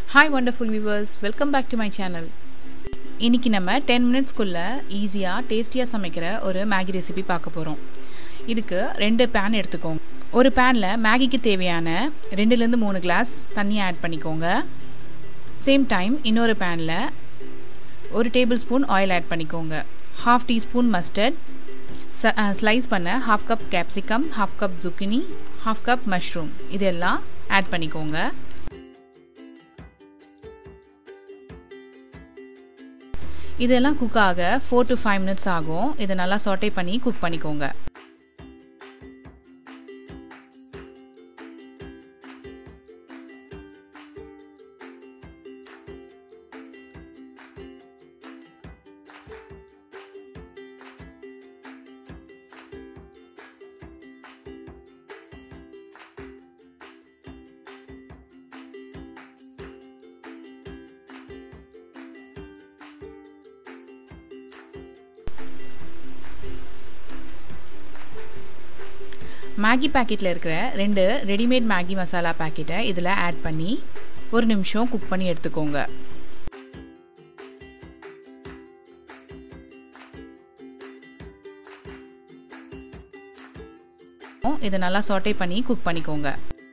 hi wonderful viewers welcome back to my channel இன்றைக்கி நம்ம ten மினிட்ஸ்க்குள்ளே ஈஸியாக டேஸ்டியாக சமைக்கிற ஒரு மேகி ரெசிபி பார்க்க போகிறோம் இதுக்கு ரெண்டு பேன் எடுத்துக்கோங்க ஒரு பேனில் மேகிக்கு தேவையான ரெண்டுலேருந்து மூணு கிளாஸ் தண்ணி ஆட் பண்ணிக்கோங்க சேம் டைம் இன்னொரு பேனில் ஒரு டேபிள் ஸ்பூன் ஆயில் ஆட் பண்ணிக்கோங்க ஹாஃப் டீஸ்பூன் மஸ்டர்ட் ஸ்லைஸ் பண்ண half cup capsicum half cup zucchini half cup mushroom இதெல்லாம் ஆட் பண்ணிக்கோங்க இதெல்லாம் குக் ஆக ஃபோர் டு ஃபைவ் மினிட்ஸ் ஆகும் இதை நல்லா சாட்டே பண்ணி குக் பண்ணிக்கோங்க மேகி பேக்கெட்டில் இருக்கிற ரெண்டு ரெடிமேட் மேகி மசாலா பேக்கெட்டை இதில் ஆட் பண்ணி ஒரு நிமிஷம் குக் பண்ணி எடுத்துக்கோங்க இதை நல்லா சாட்டே பண்ணி குக் பண்ணிக்கோங்க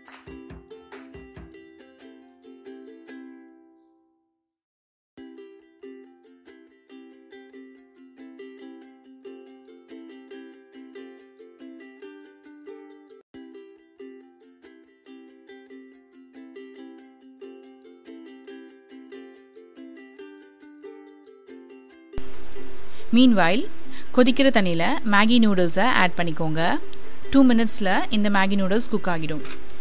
மீன்வாயில் கொதிக்கிற தண்ணியில் மேகி நூடுல்ஸை ஆட் பண்ணிக்கோங்க டூ மினிட்ஸில் இந்த மேகி நூடுல்ஸ் குக் ஆகிடும்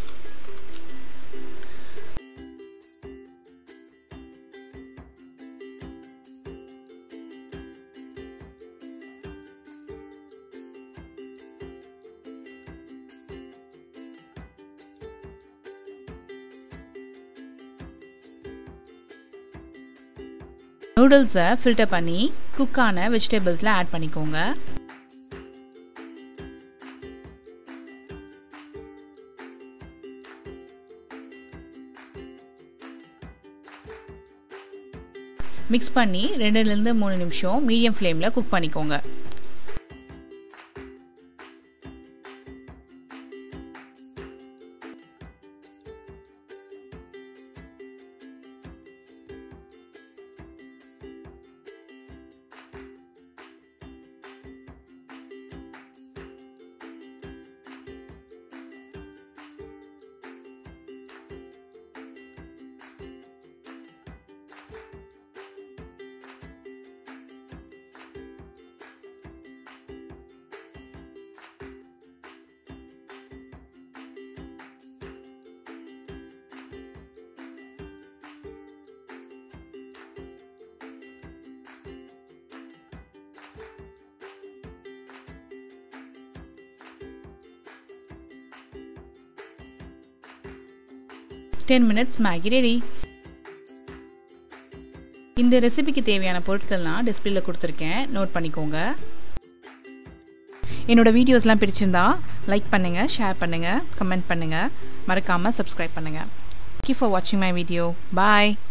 நூடுல்ஸை ஃபில்டர் பண்ணி குக்கான வெஜிடபிள்ஸில் ஆட் பண்ணிக்கோங்க மிக்ஸ் பண்ணி ரெண்டுலேருந்து மூணு நிமிஷம் மீடியம் ஃப்ளேமில் குக் பண்ணிக்கோங்க டென் மினிட்ஸ் மேகி ரெடி இந்த ரெசிபிக்கு தேவையான பொருட்கள்லாம் டிஸ்பிளேல கொடுத்துருக்கேன் நோட் பண்ணிக்கோங்க என்னோட வீடியோஸ்லாம் பிடிச்சிருந்தா லைக் பண்ணுங்கள் ஷேர் பண்ணுங்கள் கமெண்ட் பண்ணுங்கள் மறக்காமல் சப்ஸ்கிரைப் பண்ணுங்கள் தேங்க்யூ ஃபார் வாட்சிங் மை வீடியோ பாய்